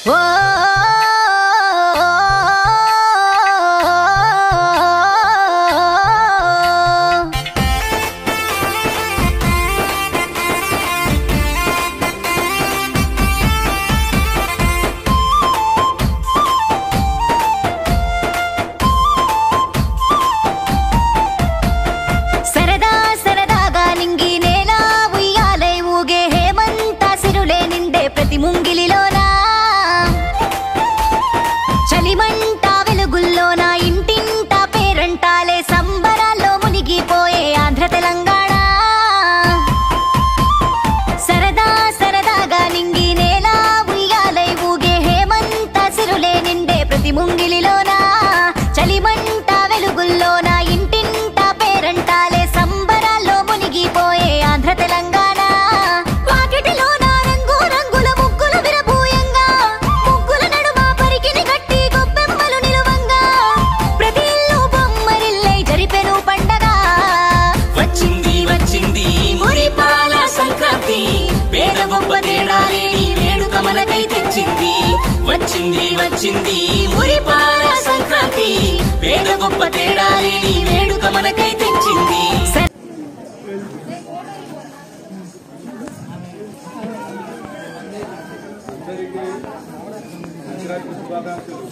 ఓ సరదా సరదాగా నింగి నేల ఉయ్యాలై ఊగే హేమంత సిరులే నిండే ప్రతి ముంగిలిలోనా చలిమంట వెలుగుల్లోన ఇంటింట పేరంటాలే సంబరాల్లో మునిగిపోయే ఆంధ్ర తెలంగాణ సరదా సరదాగా నింగి నేల ఉయ్యాలై ఊగే హేమంత సిరులే నిండే ప్రతి ముంగిలిలోన చలిమంట వెలుగుల్లోన ఇంటింట పేరంటాలే సంబరాల్లో మునిగిపోయే ఆంధ్ర తెలంగాణ వాకిటిలోన రంగు రంగుల ముగ్గులు విరబూయంగా ముగ్గుల నడుమ పరికిని కట్టి గొప్పెమ్మలు నిలువంగా ప్రతి ఇల్లు బొమ్మరిల్లై జరిపెను పండగ వచ్చింది వచ్చింది మురిపాల సంక్రాంతి పేద గొప్ప తేడాలేని వేడుక మనకై తెచ్చింది వచ్చింది వచ్చింది మురిపాల సంక్రాంతి పేద గొప్ప తేడాలేని వేడుక మనకై తెచ్చింది స- అందరికీ సంక్రాంతి శుభాకాంక్షలు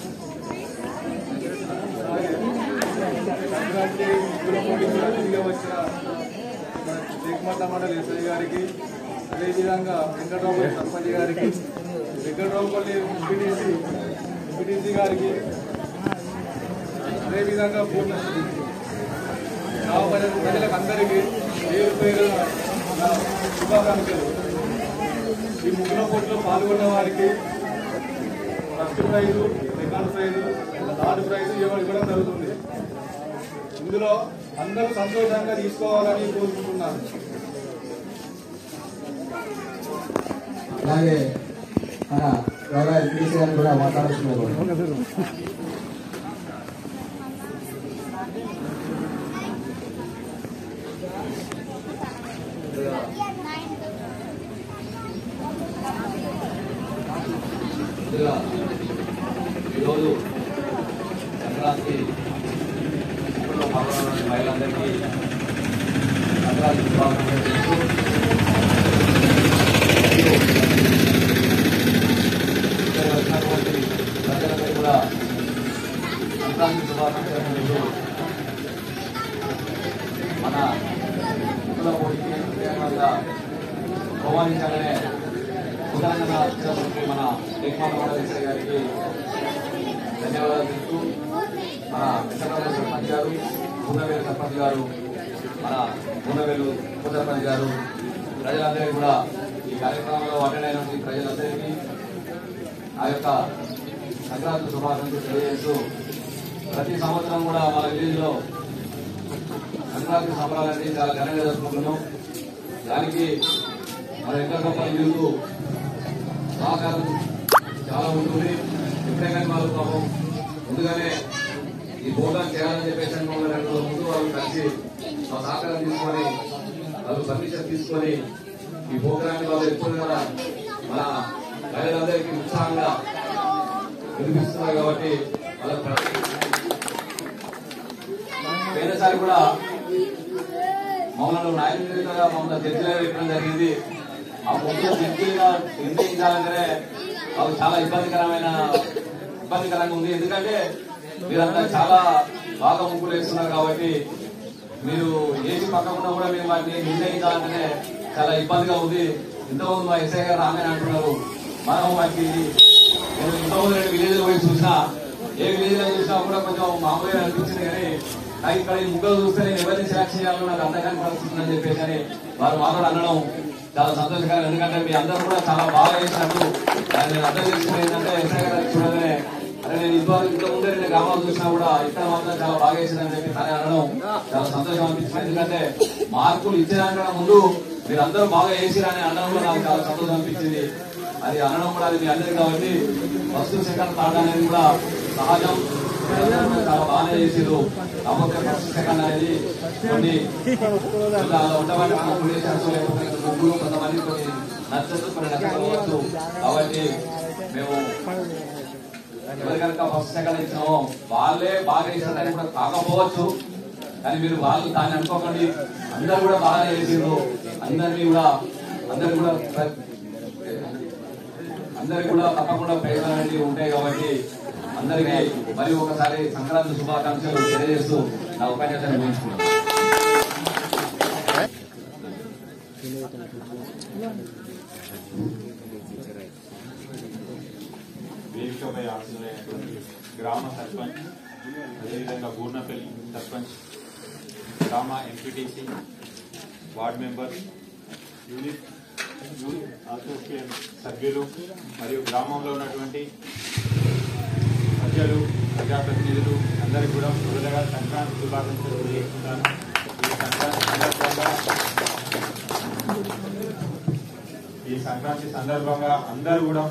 సంక్రాంతి ముగ్గుల పోటీకి అతిథిగా వచ్చిన మన దిగ్మత మండలి ఎస్ఐ గారికి అదేవిధంగా వెంకటరావుపల్లి సర్పంచ్ గారికి వెంకటరావుపల్లి ఎంపీటీసీ ఎంపీటీసీ గారికి అదేవిధంగా పూర్ణశ్రీ గ్రామ ప్రజల ప్రజలకు అందరికీ పేరు పేరు నా శుభాకాంక్షలు ఈ ముగ్గుల పోటీలో పాల్గొన్న వారికి first prize second prize third prize ఇవ్వడం ఇవ్వడం జరుగుతుంది ఇందులో అందరూ సంతోషంగా తీసుకోవాలని కోరుకుంటున్నాను అలాగే మన గౌరవ ఎంపీసీ గారిని కూడా మాట్లాడుతున్నారు ముందుగా ఈరోజు సంక్రాంతి పండుగలో పాల్గొన్న మహిళలందరికీ సంక్రాంతి శుభాకాంక్షలు తెలుపుతూ ఇక్కడ వచ్చినటువంటి ప్రజలందరికీ కూడా సంక్రాంతి శుభాకాంక్షలు తెలుపుతూ మన ముక్కుల పోటీకి హృదయంగా ఆహ్వానించాలనే ఉదాహరణ వచ్చినటువంటి మన ఏకమాన మండలేశ్వర గారికి ధన్యవాదాలు తెలుపుతూ మన వెంకటరామ సర్పంచ్ గారు పూర్ణవేలు సర్పంచ్ గారు మన పూర్ణవేలు ఉప సర్పంచ్ గారు ప్రజలందరికీ కూడా ఈ కార్యక్రమంలో అటెండ్ అయినటువంటి ప్రజలందరికీ ఆ యొక్క సంక్రాంతి శుభాకాంక్షలు తెలియజేస్తూ ప్రతి సంవత్సరం కూడా మన విలేజ్ లో సంక్రాంతి సంబరాలన్నీ చాలా ఘనంగా జరుపుకుంటున్నాం దానికి మన వెంకటరూపాయల యూత్ సహకారం చాలా ఉంటుంది ఎప్పుడైనా వాళ్ళు పాపం ముందుగానే ఈ ప్రోగ్రాం చేయాలని చెప్పేసి అనుకున్న రెండు రోజుల ముందు వాళ్ళు కలిసి మా సహకారం తీసుకొని వాళ్ళు పర్మిషన్ తీసుకొని ఈ ప్రోగ్రాన్ని వాళ్ళు ఎప్పుడు కూడా మన ప్రజలందరికీ ఉత్సాహంగా వినిపిస్తున్నారు కాబట్టి వాళ్ళ పోయినసారి కూడా మమ్మల్ని నాయకులుగా మమ్మల్ని చర్చలో పెట్టడం జరిగింది ఆ ముఖ్య చర్చలుగా నిర్ణయించాలంటే మాకు చాలా ఇబ్బందికరమైన ఇబ్బందికరంగా ఉంది ఎందుకంటే మీరంతా చాలా బాగా ముగ్గులు వేస్తున్నారు కాబట్టి మీరు ఏది పక్కకుండా కూడా మేము వాటిని నిర్ణయించాలంటే చాలా ఇబ్బందిగా ఉంది ఇంతకుముందు మా ఎస్ఐ గారు రాగానే అంటున్నారు మనం వాటికి నేను ఇంతకుముందు రెండు విలేజ్ పోయి చూసినా ఏ విలేజ్ లో చూసినా కూడా కొంచెం మామూలుగా అనిపించింది కానీ నాకు ఇక్కడ ఈ ముగ్గురు చూస్తే నేను ఎవరిని సెలెక్ట్ చేయాలో నాకు అర్థం కాని పరిస్థితి ఉందని చెప్పేసి అని వారు మాతో అనడం చాలా సంతోషకరం ఎందుకంటే మీ అందరూ కూడా చాలా బాగా చేసినట్టు దాన్ని నేను అర్థం చేసుకుని ఏంటంటే ఎస్ఐ గారు చూడగానే అరే నేను ఇంతవరకు ఇంత ముందే రెండు గ్రామాలు చూసినా కూడా ఇక్కడ మాత్రం చాలా బాగా చేసిందని చెప్పి తనే అనడం చాలా సంతోషం అనిపించింది ఎందుకంటే మార్కులు ఇచ్చేదానికన్నా ముందు మీరు అందరూ బాగా చేసిరని అనడం కూడా నాకు చాలా సంతోషం అనిపించింది అది అనడం కూడా అది మీ అందరికీ కాబట్టి ఫస్ట్ సెకండ్ థర్డ్ అనేది కూడా సహజం మీరందరూ కూడా చాలా బాగానే చేసిరు కాకపోతే ఫస్ట్ సెకండ్ అనేది కొన్ని ఇలా అలా ఉండబట్టి మనం కొనేసారు లేకపోతే ముగ్గురు కొంతమంది కొన్ని నచ్చదు కొన్ని నచ్చకపోవచ్చు కాబట్టి మేము ఎవరు కనుక ఫస్ట్ సెకండ్ ఇచ్చినామో వాళ్ళే బాగా ఇస్తారని కూడా కాకపోవచ్చు కానీ మీరు వాళ్ళు దాన్ని అనుకోకండి అందరు కూడా బాగానే చేసిండ్రు అందరినీ కూడా అందరు కూడా ప్ర- అందరికి కూడా తప్పకుండా ప్రయోజనాలు అనేవి ఉంటాయి కాబట్టి అందరికీ మరి ఒకసారి సంక్రాంతి శుభాకాంక్షలు తెలియజేస్తూ నా ఉపన్యాసాన్ని ముగించుకున్నాను వేదికపై ఆశీర్వైనటువంటి గ్రామ సర్పంచ్ అదేవిధంగా బూర్నపల్లి సర్పంచ్ గ్రామ MPTC ward member unit youth association సభ్యులు మరియు గ్రామంలో ఉన్నటువంటి ప్రజలు ప్రజాప్రతినిధులు అందరికీ కూడా మొదటగా సంక్రాంతి శుభాకాంక్షలు తెలియజేస్తున్నాను ఈ సంక్రాంతి సందర్భంగా ఈ సంక్రాంతి సందర్భంగా అందరూ కూడా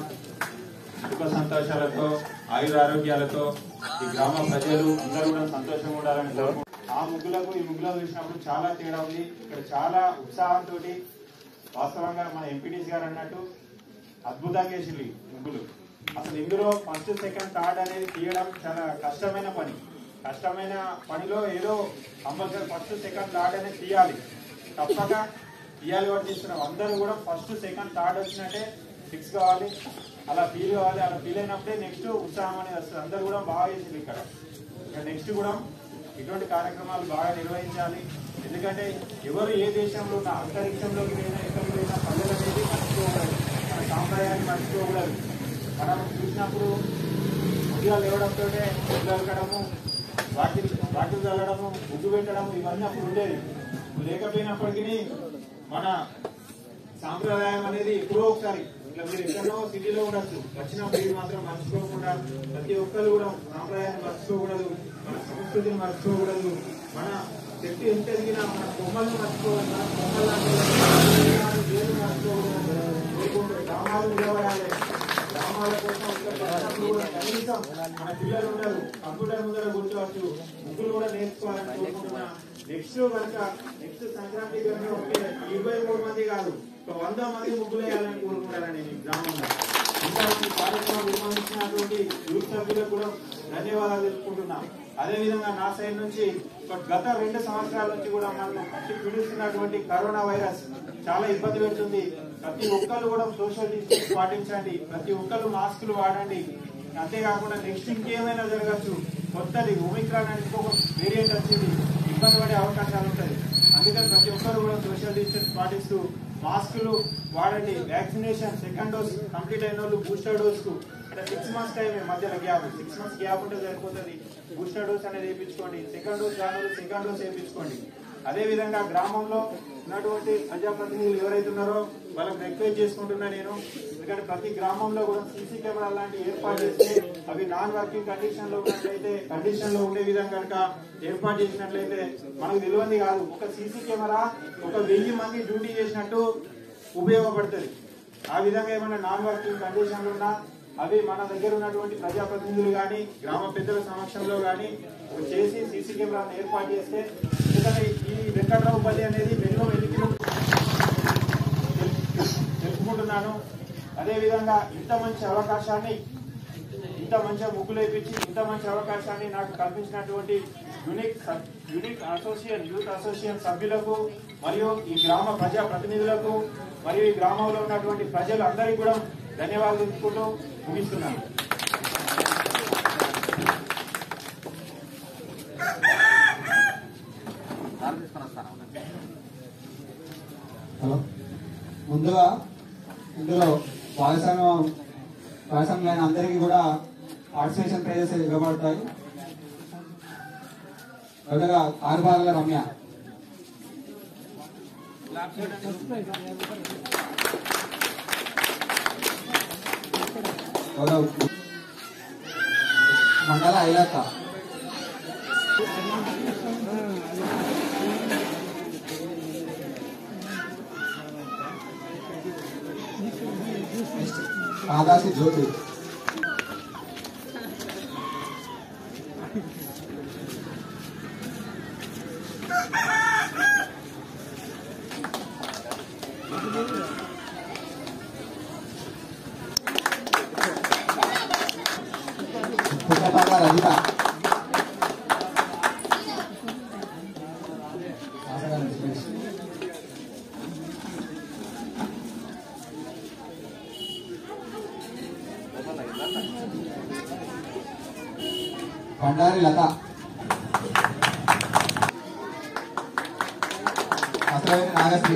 సుఖ సంతోషాలతో ఆయుర ఆరోగ్యాలతో ఈ గ్రామ ప్రజలు అందరూ కూడా సంతోషంగా ఉండాలని కోరుకుంటున్నాను. ఆ ముగ్గులకు ఈ ముగ్గులకు చూసినప్పుడు చాలా తేడా ఉంది ఇక్కడ చాలా ఉత్సాహంతో వాస్తవంగా మన ఎంపీటీసీ గారు అన్నట్టు అద్భుతంగా వేసింది ఈ ముగ్గులు అసలు ఇందులో ఫస్ట్ సెకండ్ థర్డ్ అనేది తీయడం చాలా కష్టమైన పని కష్టమైన పనిలో ఏదో కంపల్సరీ ఫస్ట్ సెకండ్ థర్డ్ అనేది తీయాలి తప్పక తీయాలి కాబట్టి తీస్తున్నాం అందరూ కూడా ఫస్ట్ సెకండ్ థర్డ్ వచ్చినట్టే ఫిక్స్ కావాలి అలా ఫీల్ కావాలి అలా ఫీల్ అయినప్పుడే నెక్స్ట్ ఉత్సాహం అనేది వస్తుంది అందరూ కూడా బాగా చేసింది ఇక్కడ ఇక నెక్స్ట్ కూడా ఇటువంటి కార్యక్రమాలు బాగా నిర్వహించాలి ఎందుకంటే ఎవరు ఏ దేశంలో ఉన్న అంతరిక్షంలోకి పోయినా ఎక్కడికి పోయినా పల్లెలు అనేది మర్చిపోకూడదు మన సాంప్రదాయాన్ని మర్చిపోకూడదు మనం చూసినప్పుడు ఉద్యోగాలు లేవడంతో ఉద్యోగడము వాకిలు వాకిలు చల్లడము ముగ్గు పెట్టడము ఇవన్నీ అప్పుడు ఉండేది ఇప్పుడు లేకపోయినప్పటికీ మన సాంప్రదాయం అనేది ఎప్పుడో ఒకసారి ఇట్లా మీరు ఎక్కడో సిటీలో ఉండొచ్చు వచ్చినప్పుడు ఇది మాత్రం మర్చిపోకుండా ప్రతి ఒక్కరు కూడా సాంప్రదాయాన్ని మర్చిపోకూడదు మన సంస్కృతిని మర్చిపోకూడదు మన చెట్టు ఎంత ఎదిగినా మన బొమ్మలను మర్చిపోకూడదు మన బొమ్మలను పేరు మర్చిపోకూడదు లేకుంటే గ్రామాలు నిలబడాలి గ్రామాల కోసం ఇక్కడ పట్టణంలో కూడా కనీసం మన పిల్లలు ఉండరు కంప్యూటర్ ముందర కూర్చోవచ్చు ముగ్గులు కూడా నేర్చుకోవాలని కోరుకుంటున్నా నెక్స్ట్ కనుక నెక్స్ట్ సంక్రాంతి కనుక ఒకే ఇరవై మూడు మంది కాదు ఒక వంద మంది ముగ్గులు వేయాలని కోరుకుంటారని ఈ గ్రామంలో ఇంకా ఈ కార్యక్రమం నిర్వహించినటువంటి యూత్ సభ్యులకు కూడా ధన్యవాదాలు తెలుపుకుంటున్నాం అదే విధంగా నా సైడ్ నుంచి ఒక గత రెండు సంవత్సరాల నుంచి కూడా మనకు పట్టి పీడిస్తున్నటువంటి కరోనా వైరస్ చాలా ఇబ్బంది పెడుతుంది ప్రతి ఒక్కరు కూడా సోషల్ డిస్టెన్స్ పాటించండి ప్రతి ఒక్కరు మాస్కులు వాడండి అంతేకాకుండా నెక్స్ట్ ఇంకేమైనా జరగచ్చు కొత్తది ఒమిక్రాన్ అని ఇంకొక వేరియంట్ వచ్చింది ఇబ్బంది పడే అవకాశాలు ఉంటాయి అందుకని ప్రతి ఒక్కరు కూడా సోషల్ డిస్టెన్స్ పాటిస్తూ మాస్కులు వాడండి వ్యాక్సినేషన్ సెకండ్ డోస్ కంప్లీట్ అయిన వాళ్ళు బూస్టర్ డోస్ కు అంటే సిక్స్ మంత్స్ టైం మధ్యలో గ్యాప్ సిక్స్ మంత్స్ గ్యాప్ ఉంటే సరిపోతుంది బూస్టర్ డోస్ అనేది వేయించుకోండి సెకండ్ డోస్ కావాలి సెకండ్ డోస్ వేయించుకోండి అదే విధంగా గ్రామంలో ఉన్నటువంటి ప్రజాప్రతినిధులు ఎవరైతే ఉన్నారో వాళ్ళకి రిక్వెస్ట్ చేసుకుంటున్నా నేను ఎందుకంటే ప్రతి గ్రామంలో కూడా సీసీ కెమెరా లాంటి ఏర్పాటు చేస్తే అవి నాన్ వర్కింగ్ కండిషన్ లో ఉన్నట్లయితే కండిషన్ లో ఉండే విధంగా కనుక ఏర్పాటు చేసినట్లయితే మనకు తెలియంది కాదు ఒక సీసీ కెమెరా ఒక వెయ్యి మంది డ్యూటీ చేసినట్టు ఉపయోగపడుతుంది ఆ విధంగా ఏమైనా నాన్ వర్కింగ్ కండిషన్లు ఉన్నా అవి మన దగ్గర ఉన్నటువంటి ప్రజాప్రతినిధులు కానీ గ్రామ పెద్దల సమక్షంలో కానీ చేసి సీసీ కెమెరాను ఏర్పాటు చేస్తే ఎందుకంటే ఈ వెంకట్రావుపల్లి అనేది మినిమం ఎన్ని కిలోమీటర్లు తెలుపుకుంటున్నాను అదే విధంగా ఇంత మంచి అవకాశాన్ని ఇంత మంచి ముగ్గులు వేయించి ఇంత మంచి అవకాశాన్ని నాకు కల్పించినటువంటి unique sub- unique association youth association సభ్యులకు మరియు ఈ గ్రామ ప్రజా ప్రతినిధులకు మరియు ఈ గ్రామంలో ఉన్నటువంటి ప్రజలు అందరికీ కూడా ధన్యవాదాలు తెలుపుకుంటూ ముగిస్తున్నాను హలో ముందుగా ఇందులో భాగస్వామ్యం భాగస్వామ్యం అందరికీ కూడా పార్టిసిపేషన్ ప్రైజెస్ ఇవ్వబడతాయి మొదటగా ఆరుబాగుల రమ్య గౌరవ్ మండల ఐలక్క ఆకాశి జ్యోతి రామ రజిత ఆసనాన్ని తీసుకొచ్చి. పండారి లత అసలైన నాగశ్రీ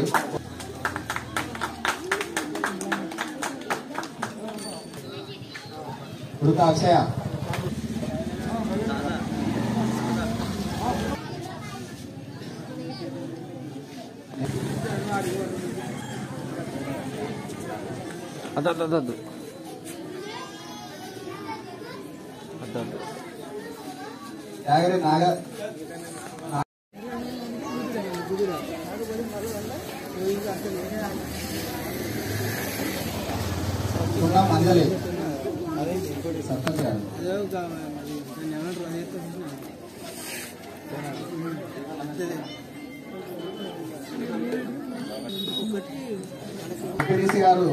ఉడత అక్షయ అద్దద్దు అద్దద్దు అద్దద్దు యాగరి నాగ సున్నం అంజలి సర్పంచ్ గారు ఎంపీడీసీ గారు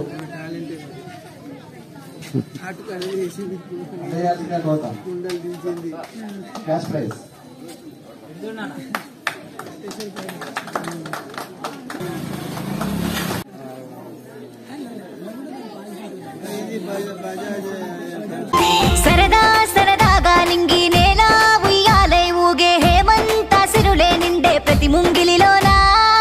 అందజేయాల్సిందిగా కోరుతాం క్యాష్ ప్రైజ్ సరదా సరదాగా నింగి నేల ఉయ్యాలై ఊగే హేమంత సిరులే నిండే ప్రతి ముంగిలిలోనా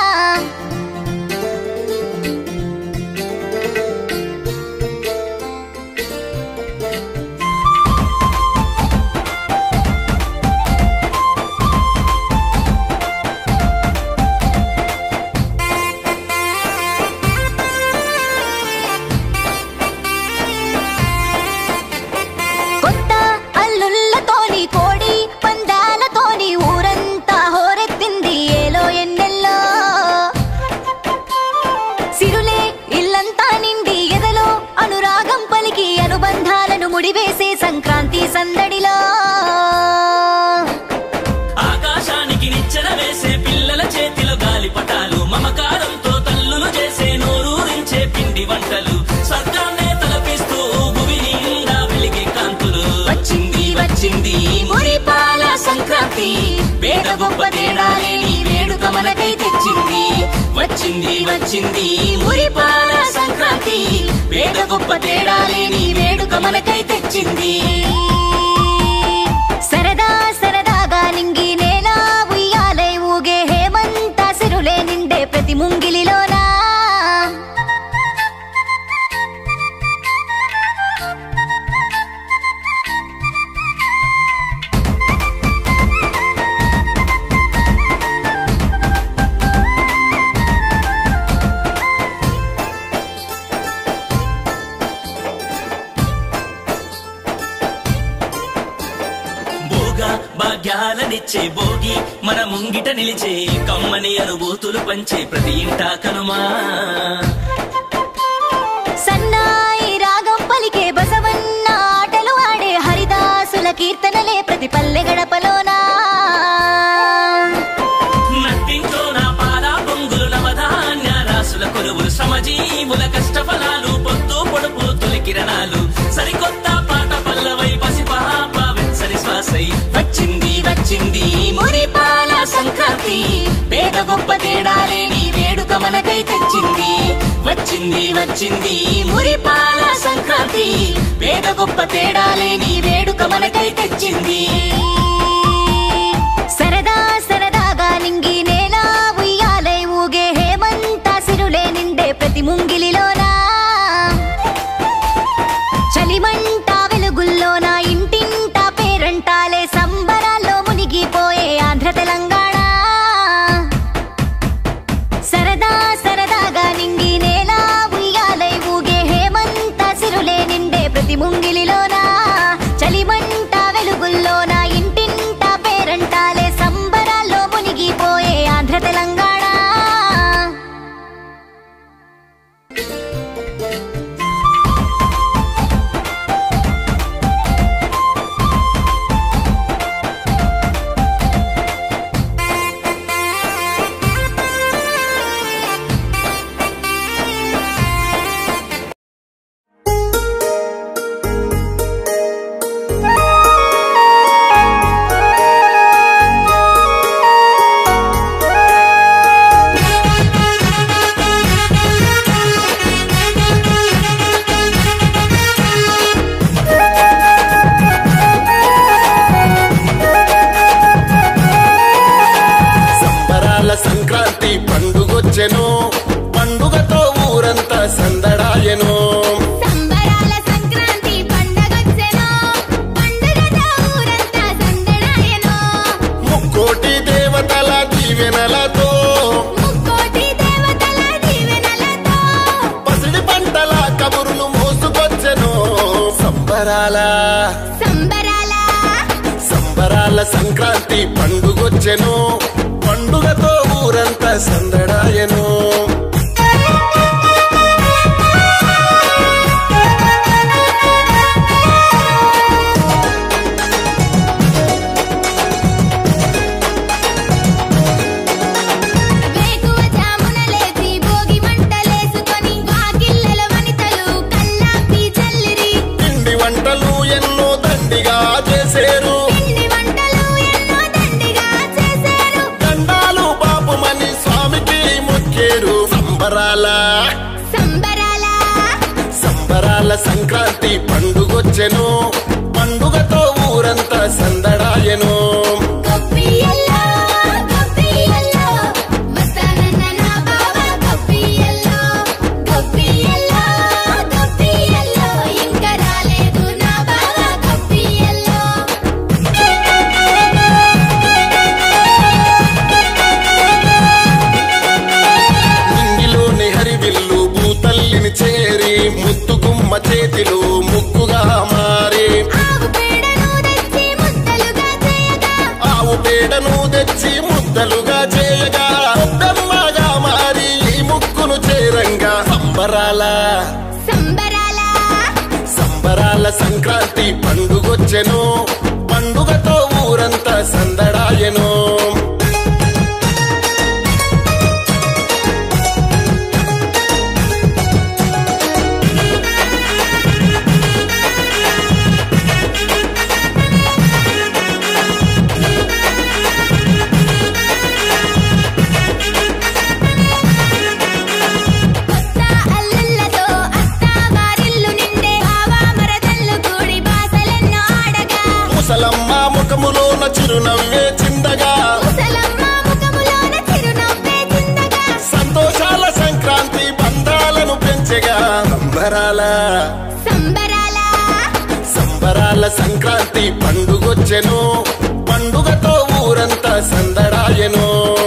కొత్త అల్లుళ్ళతోని కోడి పందాలతోని ఊరంతా హోరెత్తింది ఏలో ఎన్నెల్లో సిరులే ఇల్లంతా నిండి ఎదలో అనురాగం పలికి అనుబంధాలను ముడివేసే సంక్రాంతి సందడిలో ఆకాశానికి నిచ్చెన వేసే పిల్లల చేతిలో గాలిపటాలు మమకారంతో తల్లులు చేసే నోరూరించే పిండి వంటలు స్వర్గాన్నే తలపిస్తూ భువి నిండా వెలిగే కాంతులు వచ్చింది వచ్చింది మురిపాల సంక్రాంతి పేద గొప్ప తేడా లేని వేడుక మనకై తెచ్చింది వచ్చింది వచ్చింది మురిపాల సంక్రాంతి పేద గొప్ప తేడా లేని వేడుక మనకై తెచ్చింది సరదా సరదాగా నింగి నేల ఉయ్యాలై ఊగే హేమంత సిరులే నిండే ప్రతి ముంగిలిలోనా భోగా భాగ్యాలనిచ్చే భోగి మన ముంగిట నిలిచే కమ్మని అనుభూతులు పంచే ప్రతి ఇంటా కనుమా సన్నాయి రాగం పలికే బసవన్న ఆటలు ఆడే హరిదాసుల కీర్తనలే ప్రతి పల్లె గడపలోనా నట్టింట్లో నా పాల పొంగులు నవధాన్య రాసుల కొలువులు శ్రమజీవుల కష్టఫలాలు పొద్దు పొడుపు తొలి కిరణాలు సరికొత్త పాట పల్లవై పసిపాప వెచ్చని శ్వాసై వచ్చింది వచ్చింది మురిపాల సంక్రాంతి పేద గొప్ప తేడా లేని వేడుక మనకై తెచ్చింది వచ్చింది వచ్చింది మురిపాల సంక్రాంతి పేద గొప్ప తేడా లేని వేడుక మనకై తెచ్చింది సరదా సరదాగా నింగి నేల ఉయ్యాలై ఊగే హేమంత సిరులే నిండే ప్రతి ముంగిలిలోనా చలిమంట వెలుగుల్లోన ఇంటింట పేరంటాలే సంబరాల్లో మునిగిపోయే ఆంధ్ర తెలంగాణ సరదా సరదాగా నింగి నేల ఉయ్యాలై ఊగే హేమంత సిరులే నిండే ప్రతి ముంగిలిలోనా చలిమంట వెలుగుల్లోన ఇంటింట పేరంటాలే సంబరాల్లో మునిగిపోయే ఆంధ్ర తెలంగాణ సంబరాల సంబరాల సంబరాల సంక్రాంతి పండుగొచ్చెను పండుగతో ఊరంతా సందడాయను వేకువ జామున లేచి భోగి మంటలేసుకొని వాకిళ్ళలో వనితలు కల్లాపి చల్లిరి పిండి వంటలు ఎన్నో దండిగా చేసేరు పిండి వంటలు ఎన్నో దండిగా చేశారు దండాలు బాపుమని స్వామికి మొక్కేరు సంబరాల సంబరాల సంబరాల సంక్రాంతి పండుగొచ్చెను పండుగతో ఊరంతా సందడాయను గొప్పియల్లో గొప్పియల్లో వస్తానన్న నా బావ గొప్పియల్లో గొప్పియల్లో గొప్పియల్లో ఇంకా రాలేదు నా బావ గొప్పియల్లో నింగిలోని హరివిల్లు భూతల్లిని చేరి ముత్తుగుమ్మ చేతిలో ముగ్గుగా మారి ఆవు పేడను తెచ్చి ముద్దలుగా చేయగా ఆవు పేడను తెచ్చి ముద్దలుగా చేయగా బొబ్బెమ్మగా మారి ఈ ముగ్గును చేరంగా సంబరాల సంబరాల సంబరాల సంక్రాంతి పండుగొచ్చెను పండుగతో ఊరంతా సందడాయను కొత్త అల్లుళ్ళతో అత్త వారిల్లు నిండే బావా మరదళ్ళు కూడి బాసలెన్నో ఆడగా ముసలమ్మ ముఖములోన చిరునవ్వే చిందగా ముసలమ్మ ముఖములోన చిరునవ్వే చిందగా సంతోషాల సంక్రాంతి బంధాలను పెంచగా సంబరాల సంబరాల సంబరాల సంక్రాంతి పండుగొచ్చెను పండుగతో ఊరంతా సందడాయను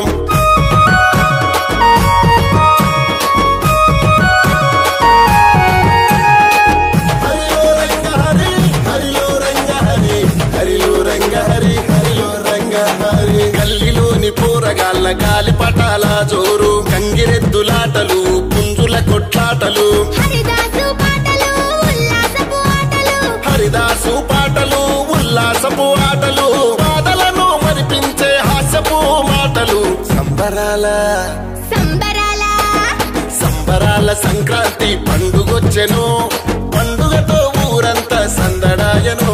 హరిలో రంగ హరి హరిలో రంగ హరి హరిలో రంగ హరి హరిలో రంగ హరి గల్లిలోని పోరగాళ్ళ గాలిపటాల జోరు కంగిరెద్దులాటలు పుంజుల కొట్లాటలు హరిదాసు పాటలు ఉల్లాసపు ఆటలు హరిదాసు పాటలు ఉల్లాసపు ఆటలు బాధలను మరిపించే హాస్యపు మాటలు సంబరాల సంబరాల సంబరాల సంక్రాంతి పండుగొచ్చెను పండుగతో ఊరంతా సందడాయను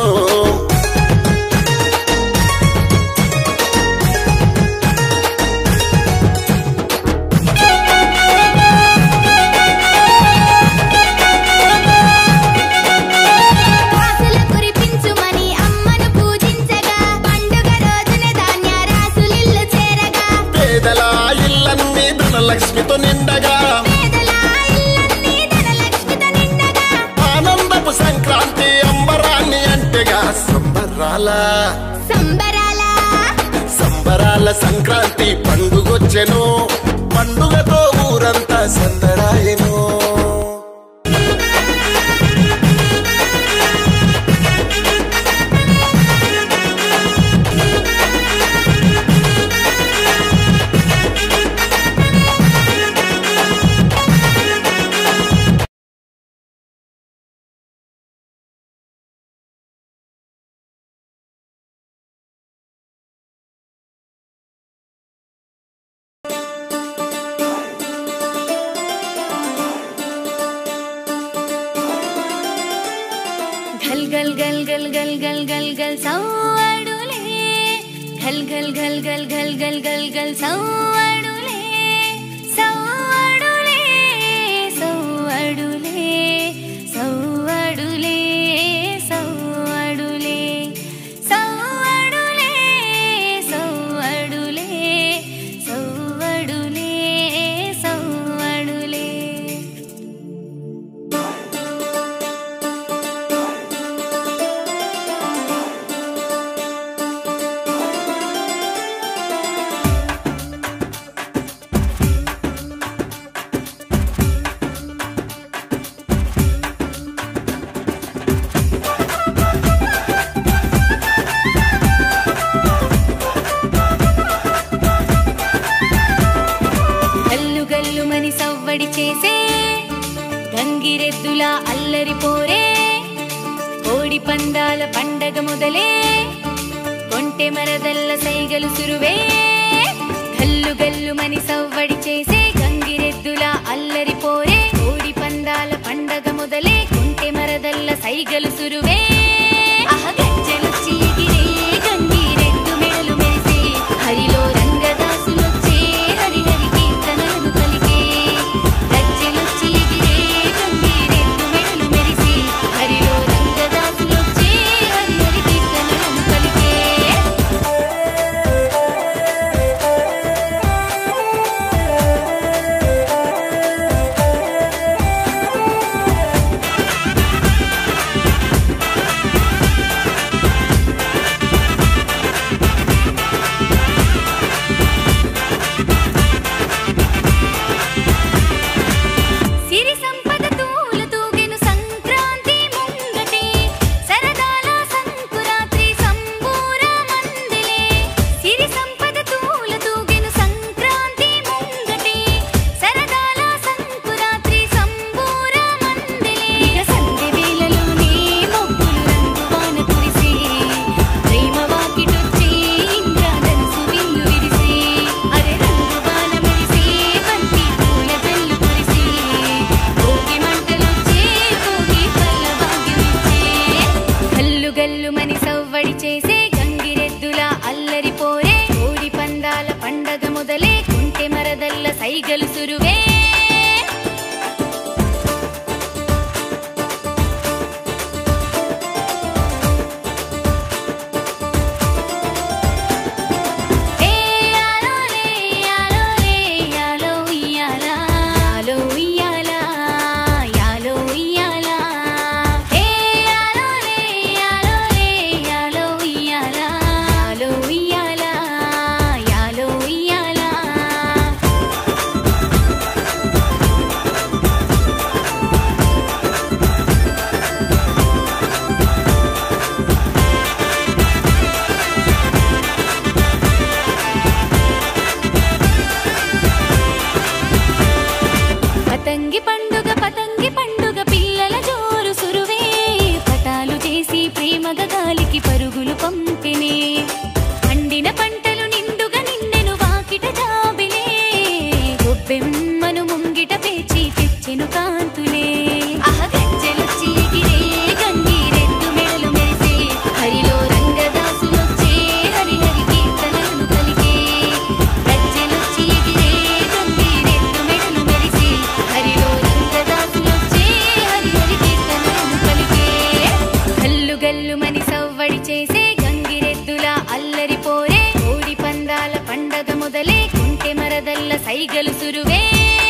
రాసుల కురిపించుమని అమ్మను పూజించగా పండుగ రోజున ధాన్య రాసులిల్లు చేరగా పేదల ఇల్లన్నీ ధనలక్ష్మితో నిండగా పేదల ఇల్లన్నీ ధనలక్ష్మితో నిండగా ఆనందపు సంక్రాంతి అంబరాన్ని అంటేగా సంబరాల సంబరాల సంబరాల సంక్రాంతి పండుగొచ్చెను పండుగతో ఊరంతా సందడాయను గల్ గల్ గల్ గల్ గల్ గల్ గల్ గల్ సవ్వడులే గల్ గల్ గల్ గల్ గల్ గల్ గల్ గల్ సవ్వడులే సవ్వడులే సవ్వడులే సవ్వడులే సవ్వడులే సవ్వడులే సవ్వడులే సవ్వడులే సవ్వడులే గంగిరెద్దుల అల్లరి పోరే కోడి పందాల పండగ మొదలే కొంటె మరదల్ల సైగలు సురువే గల్లు గల్లు మని సవ్వడి చేసే గంగిరెద్దుల అల్లరి పోరే కోడి పందాల పండగ మొదలే కొంటె మరదల్ల సైగలు సురువే అహ గజ్జెలొచ్చి ఎగిరే గంగిరెద్దు మెడలు మెరిసే హరిలో రంగదాసులొచ్చే హరిహరి కీర్తనలను పలికే గజ్జెలొచ్చి ఎగిరే గంగిరెద్దు మెడలు మెరిసే హరిలో రంగదాసులొచ్చే హరిహరి కీర్తనలను పలికే సిరి సంపద తూల తూగెను సంక్రాంతి ముంగటే సరదాల సంకురాత్రి సంబూర మందిలే సిరి సంపద తూల తూగెను సంక్రాంతి ముంగటే సరదాల సంకురాత్రి సంబూర మందిలే ఇక సంధ్య వేళలోనే మొక్కులు రంగువాన కురిసే ప్రేమ వాకిటొచ్చే ఇంద్రధనుసు విల్లు విరిసే అరే రంగువాన మెరిసే బంతి పూల జల్లు కురిసే భోగి మంటలొచ్చే భోగి పల్ల భాగ్యమిచ్చే గల్లు గల్లు మని సవ్వడి చేసే గంగిరెద్దుల అల్లరి పోరే కోడి పందాల పండగ మొదలే కుంటె మరదల్ల సైగలు సురువే ఏ యాలో లే యాలో లే యాలో ఉయ్యాలా యాలో ఉయ్యాలా యాలో ఉయ్యాలా ఏ యాలో లే యాలో లే యాలో ఉయ్యాలా యాలో ఉయ్యాలా యాలో ఉయ్యాలా పతంగి పండుగ పతంగి పండుగ పిల్లల జోరు సురువే పటాలు చేసి ప్రేమగా గాలికి పరుగులు పంపినే పండిన పంటలు నిండుగా నిండెను వాకిట జాబిలే గొబ్బెమ్మను ముంగిట పేచి తెచ్చెను కాంతులే అహ గజ్జెలొచ్చి ఎగిరే గంగిరెద్దు మెడలు మెరిసే హరిలో రంగదాసులొచ్చే హరిహరి కీర్తనలను పలికే గజ్జెలొచ్చి ఎగిరే గంగిరెద్దు మెడలు మెరిసే హరిలో రంగదాసులొచ్చే హరిహరి కీర్తనలను పలికే గల్లు గల్లు మని సవ్వడి చేసే గంగిరెద్దుల అల్లరి పోరే కోడి పందాల పండగ మొదలే కుంటె మరదల్ల సైగలు సురువే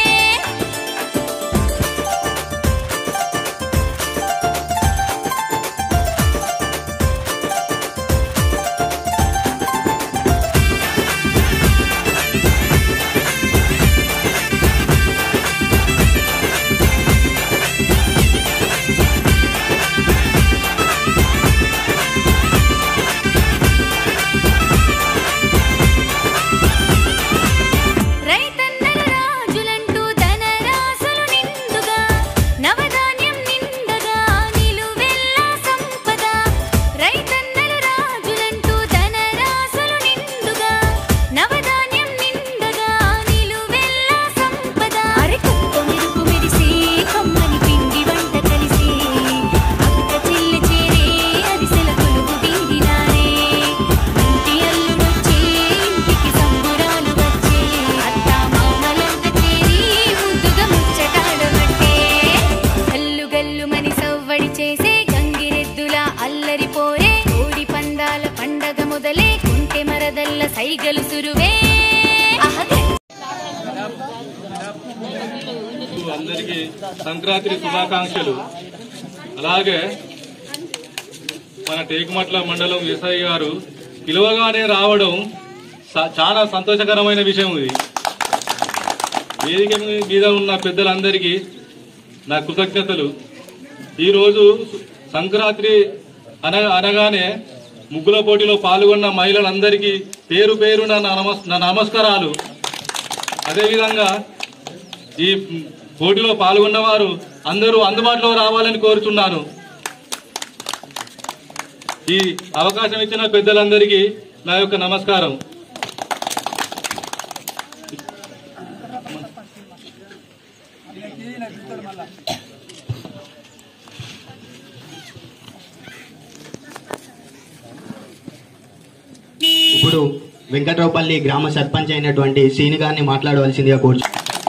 రైతన్నల రాజులంటూ ధనరాశులు నిండుగా నవధాన్యం నిండగా నిలువెల్లా సంపద రైతన్నల రాజులంటూ ధనరాశులు నిండుగా నవధాన్యం నిండగా నిలువెల్లా సంపద అరెకుప్ప మెరుపు మెరిసే కమ్మని పిండి వంట కలిసే అక్క చెల్లి చేరే అరిసెల కొలువు వీడినారే ఇంటి అల్లుడొచ్చే ఇంటికి సంబురాలు వచ్చే అత్త మామలంత చేరి ముద్దుగా ముచ్చటాడబట్టే గల్లు గల్లు మని సవ్వడి చేసే గంగిరెద్దుల అల్లరి పోరే కోడి పందాల పండగ మొదలే కుంటె మరదల్ల సైగలు సురువే అహ అందరికీ సంక్రాంతి శుభాకాంక్షలు అలాగే మన టేకుమట్ల మండలం ఎస్ఐ గారు పిలువగానే రావడం స- చాలా సంతోషకరమైన విషయం ఇది వేదిక మీద ఉన్న పెద్దలందరికీ నా కృతజ్ఞతలు ఈరోజు సంక్రాంతి అన అనగానే ముగ్గుల పోటీలో పాల్గొన్న మహిళలందరికీ పేరు పేరు నా నమస్ నా నమస్కారాలు అదేవిధంగా ఈ పోటీలో పాల్గొన్న వారు అందరూ అందుబాటులో రావాలని కోరుచున్నాను ఈ అవకాశం ఇచ్చిన పెద్దలందరికీ నా యొక్క నమస్కారం ఇప్పుడు వెంకట్రావుపల్లి గ్రామ సర్పంచ్ అయినటువంటి శ్రీని గారిని మాట్లాడవలసిందిగా కోరుచు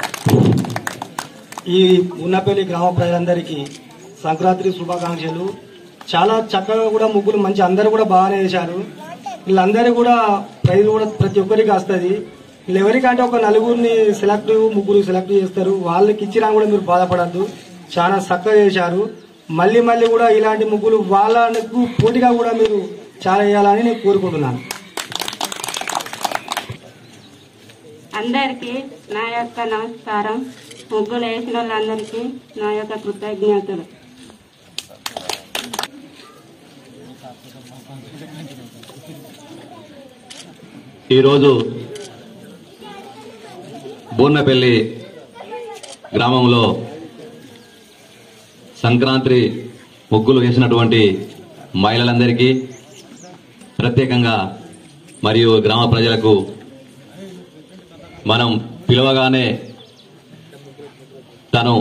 ఈ ఉన్నపల్లి గ్రామ ప్రజలందరికీ సంక్రాంతి శుభాకాంక్షలు చాలా చక్కగా కూడా ముగ్గులు మంచి అందరూ కూడా బాగానే వేశారు వీళ్ళందరూ కూడా ప్రైజ్ కూడా ప్రతి ఒక్కరికి వస్తుంది వీళ్ళు ఎవరికంటే ఒక నలుగురిని సెలెక్ట్ ముగ్గురు సెలెక్ట్ చేస్తారు వాళ్ళకి ఇచ్చినా కూడా మీరు బాధపడద్దు చాలా చక్కగా చేశారు మళ్ళీ మళ్ళీ కూడా ఇలాంటి ముగ్గులు వాళ్ళకు పోటీగా కూడా మీరు చాలా వేయాలని నేను కోరుకుంటున్నాను అందరికీ నా యొక్క నమస్కారం ముగ్గులు వేసిన వాళ్ళందరికీ నా యొక్క కృతజ్ఞతలు ఈరోజు బోర్నపల్లి గ్రామంలో సంక్రాంతి ముగ్గులు వేసినటువంటి మహిళలందరికీ ప్రత్యేకంగా మరియు గ్రామ ప్రజలకు మనం పిలవగానే తను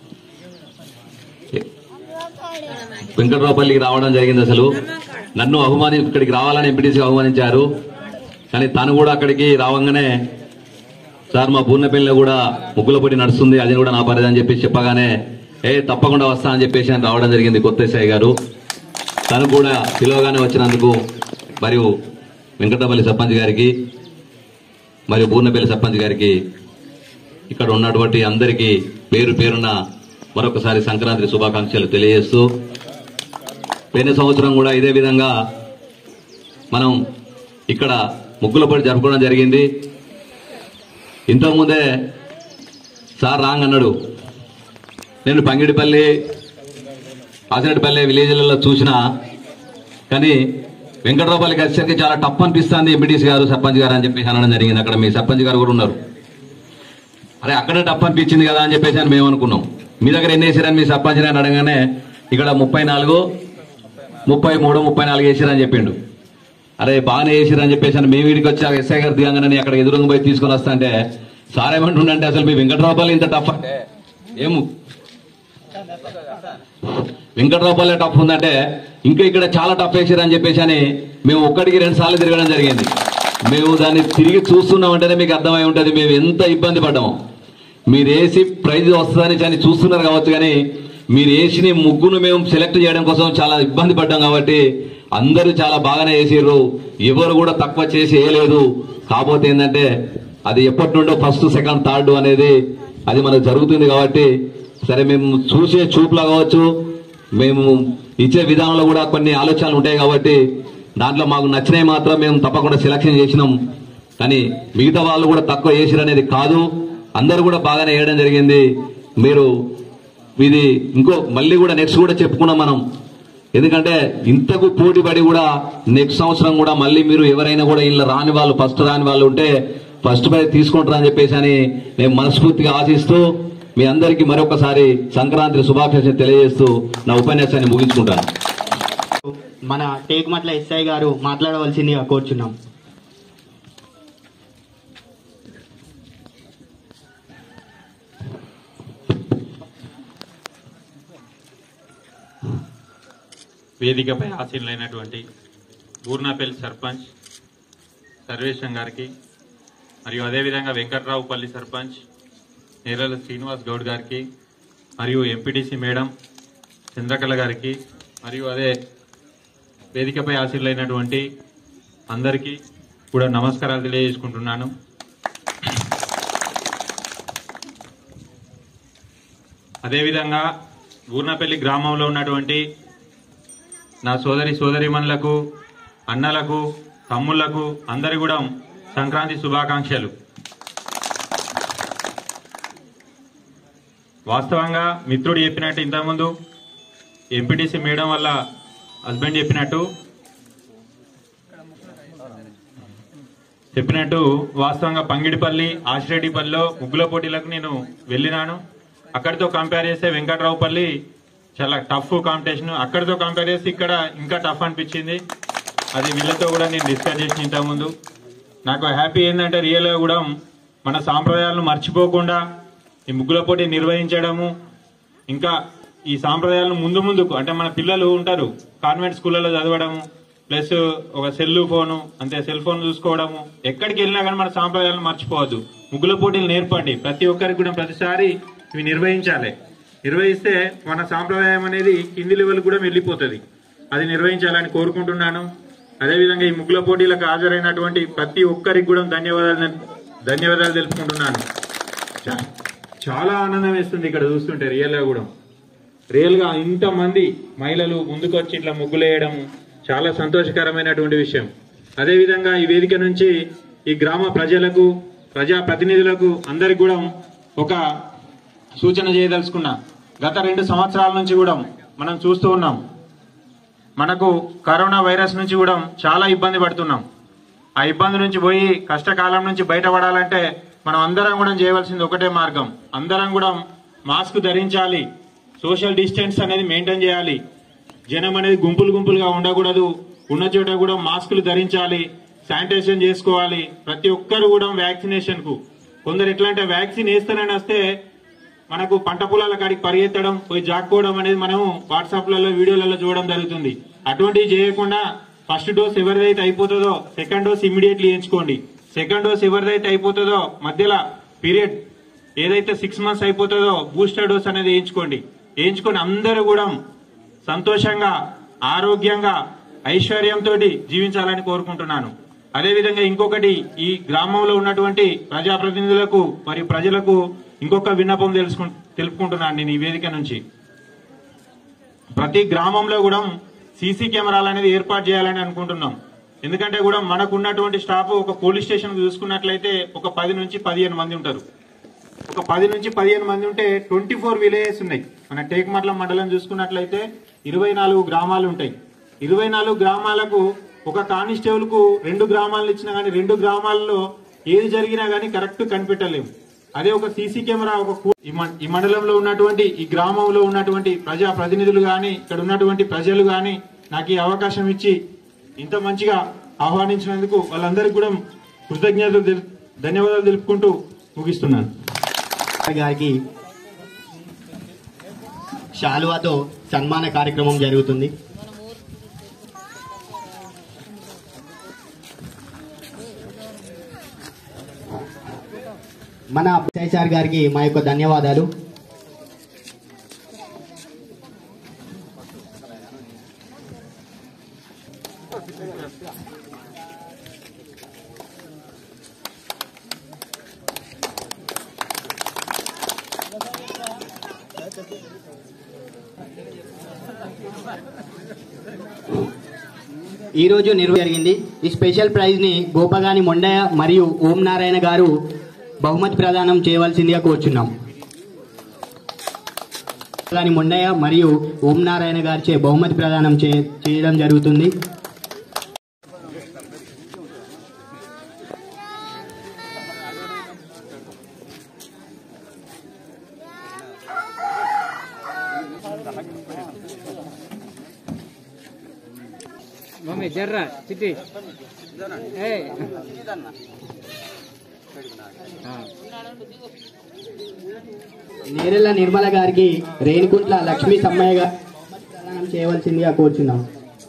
వెంకట్రావుపల్లికి రావడం జరిగింది అసలు నన్ను అవమాని ఇక్కడికి రావాలని ఎంపీటీసీ అవమానించారు కానీ తను కూడా అక్కడికి రావంగానే సార్ మా పూర్ణపల్లిలో కూడా ముగ్గుల పొడి నడుస్తుంది అది కూడా నా పరిధి అని చెప్పి చెప్పగానే ఏ తప్పకుండా వస్తా అని చెప్పేసి ఆయన రావడం జరిగింది కొత్త ఎస్ఐ గారు తను కూడా పిలవగానే వచ్చినందుకు మరియు వెంకటపల్లి సర్పంచ్ గారికి మరియు పూర్ణపల్లి సర్పంచ్ గారికి ఇక్కడ ఉన్నటువంటి అందరికీ పేరు పేరున మరొకసారి సంక్రాంతి శుభాకాంక్షలు తెలియజేస్తూ పోయిన సంవత్సరం కూడా ఇదే విధంగా మనం ఇక్కడ ముగ్గుల పడి జరుపుకోవడం జరిగింది ఇంతకుముందే సార్ రాంగ్ అన్నాడు నేను పంగిడిపల్లి ఆసిరెడ్డిపల్లి విలేజ్లలో చూసిన కానీ వెంకటరావుపల్లికి వచ్చేసరికి చాలా టఫ్ అనిపిస్తుంది ఎంపీటీసీ గారు సర్పంచ్ గారు అని చెప్పేసి అనడం జరిగింది అక్కడ మీ సర్పంచ్ గారు కూడా ఉన్నారు అరే అక్కడే టఫ్ అనిపించింది కదా అని చెప్పేసి అని మేము అనుకున్నాం మీ దగ్గర ఎన్ని వేసారని మీ సర్పంచ్ అని అడగానే ఇక్కడ ముప్పై నాలుగు ముప్పై మూడు ముప్పై నాలుగు వేసారని చెప్పిండు అరే బాగానే వేసిరని చెప్పేసి అని మేము వీడికి వచ్చాక ఎస్ఐ గారు దిగంగానే అక్కడ ఎదురుగా పోయి తీసుకొని వస్తా అంటే సార్ ఏమంటుండంటే అసలు మీ వెంకటరావుపల్లి ఇంత టఫ్ అంటే ఏము వెంకటరావుపల్లి టఫ్ ఉందంటే ఇంకా ఇక్కడ చాలా టఫ్ వేసారని చెప్పేసి అని మేము ఒక్కడికి రెండు సార్లు తిరగడం జరిగింది మేము దాన్ని తిరిగి చూస్తున్నామంటేనే మీకు అర్థమై ఉంటుంది మేము ఎంత ఇబ్బంది పడ్డాము మీరు వేసి ప్రైజ్ వస్తుందని అని చూస్తున్నారు కావచ్చు కానీ మీరు వేసిన ముగ్గును మేము సెలెక్ట్ చేయడం కోసం చాలా ఇబ్బంది పడ్డాం కాబట్టి అందరూ చాలా బాగానే వేసారు ఎవరు కూడా తక్కువ చేసి వేయలేదు కాకపోతే ఏంటంటే అది ఎప్పటి నుండో ఫస్ట్ సెకండ్ థర్డ్ అనేది అది మనకు జరుగుతుంది కాబట్టి సరే మేము చూసే చూపులా కావచ్చు మేము ఇచ్చే విధానంలో కూడా కొన్ని ఆలోచనలు ఉంటాయి కాబట్టి దాంట్లో మాకు నచ్చినవి మాత్రం మేము తప్పకుండా సెలక్షన్ చేసినాం కానీ మిగతా వాళ్ళు కూడా తక్కువ చేసిరు అనేది కాదు అందరూ కూడా బాగానే వేయడం జరిగింది మీరు ఇది ఇంకో మళ్ళీ కూడా నెక్స్ట్ కూడా చెప్పుకున్నాం మనం ఎందుకంటే ఇంతకు పోటీ పడి కూడా నెక్స్ట్ సంవత్సరం కూడా మళ్ళీ మీరు ఎవరైనా కూడా ఇలా రాని వాళ్ళు ఫస్ట్ రాని వాళ్ళు ఉంటే ఫస్ట్ ప్రైజ్ తీసుకుంటారు అని చెప్పేసి అని నేను మనస్ఫూర్తిగా ఆశిస్తూ మీ అందరికీ మరొకసారి సంక్రాంతి శుభాకాంక్షలు తెలియజేస్తూ నా ఉపన్యాసాన్ని ముగించుకుంటాను మన టేకుమట్ల ఎస్ఐ గారు మాట్లాడవలసిందిగా కోరుచున్నాం వేదికపై ఆసీనులైనటువంటి బూర్నాపల్లి సర్పంచ్ సర్వేశం గారికి మరియు అదేవిధంగా వెంకట్రావుపల్లి సర్పంచ్ నేరల శ్రీనివాస్ గౌడ్ గారికి మరియు ఎంపీటీసీ మేడం చంద్రకళ గారికి మరియు అదే వేదికపై ఆశీర్లైనటువంటి అందరికీ కూడా నమస్కారాలు తెలియజేసుకుంటున్నాను అదేవిధంగా ఊర్నపల్లి గ్రామంలో ఉన్నటువంటి నా సోదరి సోదరిమణులకు అన్నలకు తమ్ముళ్లకు అందరి కూడా సంక్రాంతి శుభాకాంక్షలు వాస్తవంగా మిత్రుడు చెప్పినట్టు ఇంతకుముందు ఎంపీటీసీ మేడం వల్ల హస్బెండ్ చెప్పినట్టు చెప్పినట్టు వాస్తవంగా పంగిడిపల్లి ఆశిరెడ్డిపల్లిలో ముగ్గుల పోటీలకు నేను వెళ్ళినాను అక్కడితో కంపేర్ చేస్తే వెంకట్రావుపల్లి చాలా టఫ్ కాంపిటీషన్ అక్కడితో కంపేర్ చేస్తే ఇక్కడ ఇంకా టఫ్ అనిపించింది అది వీళ్ళతో కూడా నేను డిస్కస్ చేసిన ఇంతకుముందు నాకు హ్యాపీ ఏంటంటే రియల్గా కూడా మన సాంప్రదాయాలను మర్చిపోకుండా ఈ ముగ్గుల పోటీ నిర్వహించడము ఇంకా ఈ సాంప్రదాయాలను ముందు ముందుకు అంటే మన పిల్లలు ఉంటారు కాన్వెంట్ స్కూళ్ళలో చదవడము ప్లస్ ఒక సెల్ ఫోను అంతే సెల్ ఫోన్ చూసుకోవడము ఎక్కడికి వెళ్ళినా కానీ మన సాంప్రదాయాలను మర్చిపోవద్దు ముగ్గుల పోటీలు నేర్పండి ప్రతి ఒక్కరికి కూడా ప్రతిసారి ఇవి నిర్వహించాలి నిర్వహిస్తే మన సాంప్రదాయం అనేది కింది లెవెల్ కూడా వెళ్ళిపోతుంది అది నిర్వహించాలని కోరుకుంటున్నాను అదేవిధంగా ఈ ముగ్గుల పోటీలకు హాజరైనటువంటి ప్రతి ఒక్కరికి కూడా ధన్యవాదాలు ధన్యవాదాలు తెలుపుకుంటున్నాను చా- చాలా ఆనందం వేస్తుంది ఇక్కడ చూస్తుంటే రియల్ గా కూడా రియల్ గా ఇంతమంది మహిళలు ముందుకు వచ్చి ఇట్లా ముగ్గులేయడం చాలా సంతోషకరమైనటువంటి విషయం అదేవిధంగా ఈ వేదిక నుంచి ఈ గ్రామ ప్రజలకు ప్రజా ప్రతినిధులకు అందరికి కూడా ఒక సూచన చేయదలుచుకున్నా గత రెండు సంవత్సరాల నుంచి కూడా మనం చూస్తూ ఉన్నాం మనకు కరోనా వైరస్ నుంచి కూడా చాలా ఇబ్బంది పడుతున్నాం ఆ ఇబ్బంది నుంచి పోయి కష్టకాలం నుంచి బయటపడాలంటే మనం అందరం కూడా చేయవలసింది ఒకటే మార్గం అందరం కూడా మాస్క్ ధరించాలి సోషల్ డిస్టెన్స్ అనేది మెయింటైన్ చేయాలి జనం అనేది గుంపులు గుంపులుగా ఉండకూడదు ఉన్న చోట కూడా మాస్కులు ధరించాలి శానిటైజేషన్ చేసుకోవాలి ప్రతి ఒక్కరు కూడా వ్యాక్సినేషన్ కు కొందరు ఎట్లా అంటే వ్యాక్సిన్ వేస్తానని వస్తే మనకు పంట పొలాల కాడికి పరిగెత్తడం పోయి జాక్కోవడం అనేది మనం వాట్సాప్లలో వీడియోలలో చూడడం జరుగుతుంది అటువంటివి చేయకుండా ఫస్ట్ డోస్ ఎవరిదైతే అయిపోతుందో సెకండ్ డోస్ ఇమీడియట్లీ వేయించుకోండి సెకండ్ డోస్ ఎవరిదైతే అయిపోతుందో మధ్యలో పీరియడ్ ఏదైతే సిక్స్ మంత్స్ అయిపోతుందో బూస్టర్ డోస్ అనేది వేయించుకోండి వేయించుకొని అందరూ కూడా సంతోషంగా ఆరోగ్యంగా ఐశ్వర్యంతో జీవించాలని కోరుకుంటున్నాను అదేవిధంగా ఇంకొకటి ఈ గ్రామంలో ఉన్నటువంటి ప్రజాప్రతినిధులకు మరియు ప్రజలకు ఇంకొక విన్నపం తెలుసుకు తెలుపుకుంటున్నాను నేను ఈ వేదిక నుంచి ప్రతి గ్రామంలో కూడా సీసీ కెమెరాలు అనేది ఏర్పాటు చేయాలని అనుకుంటున్నాం ఎందుకంటే కూడా మనకు ఉన్నటువంటి స్టాఫ్ ఒక పోలీస్ స్టేషన్ చూసుకున్నట్లయితే ఒక పది నుంచి పదిహేను మంది ఉంటారు ఒక పది నుంచి పదిహేను మంది ఉంటే ట్వంటీ ఫోర్ విలేజెస్ ఉన్నాయి మన టేక్మట్ల మండలం చూసుకున్నట్లయితే ఇరవై నాలుగు గ్రామాలు ఉంటాయి ఇరవై నాలుగు గ్రామాలకు ఒక కానిస్టేబుల్ కు రెండు గ్రామాలను ఇచ్చినా గానీ రెండు గ్రామాల్లో ఏది జరిగినా గానీ కరెక్ట్ కనిపెట్టలేము అదే ఒక సీసీ కెమెరా ఒక కూ- ఈ మం- ఈ మండలంలో ఉన్నటువంటి ఈ గ్రామంలో ఉన్నటువంటి ప్రజా ప్రతినిధులు గాని ఇక్కడ ఉన్నటువంటి ప్రజలు గాని నాకు ఈ అవకాశం ఇచ్చి ఇంత మంచిగా ఆహ్వానించినందుకు వాళ్ళందరికీ కూడా కృతజ్ఞతలు తెలు- ధన్యవాదాలు తెలుపుకుంటూ ముగిస్తున్నాను గారికి శాలువాతో సన్మాన కార్యక్రమం జరుగుతుంది మన శేషార్ గారికి మా యొక్క ధన్యవాదాలు ఈ రోజు నిర్వహణ జరిగింది ఈ స్పెషల్ ప్రైజ్ ని గోపగాని మొండయ్య మరియు ఓం నారాయణ గారు బహుమతి ప్రదానం చేయవలసిందిగా కోరుచున్నాం గోపగాని మొండయ్య మరియు ఓం నారాయణ గారిచే బహుమతి ప్రదానం చే- చేయడం జరుగుతుంది మమ్మీ జర్రా చిట్టి ఏ నేరెళ్ల నిర్మల గారికి రేణుకుంట్ల లక్ష్మీ సమ్మయ్య గారు ప్రదానం చేయవలసిందిగా కోరుచున్నాం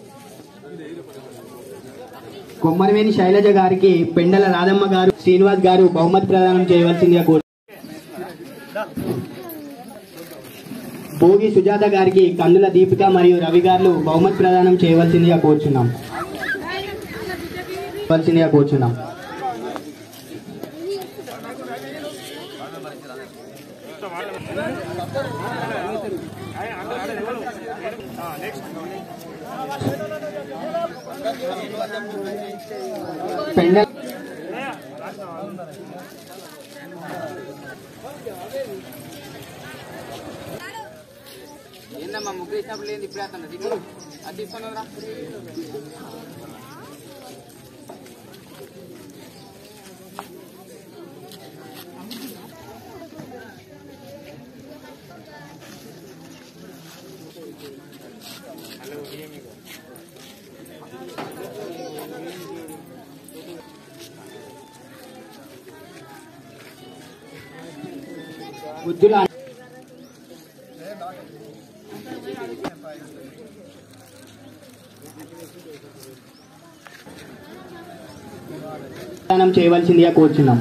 కొమ్మరివేని శైలజ గారికి పెండల రాధమ్మ గారు శ్రీనివాస్ గారు బహుమతి ప్రదానం చేయవలసిందిగా కోరు భోగి సుజాత గారికి కందుల దీపిక మరియు రవి గారు బహుమతి ప్రదానం చేయవలసిందిగా కోరుచున్నాం చేయవలసిందిగా కోరుచున్నాం పెండల ఏందమ్మా ముగ్గు వేసినప్పుడు లేదు ఇప్పుడు వేస్తాను దిగు అది తీసుకున్నారా వృద్ధుల ప్రదానం చేయవలసిందిగా కోరుచున్నాం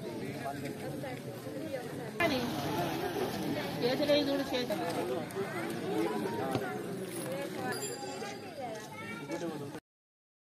చేతులు చూడు చేతులు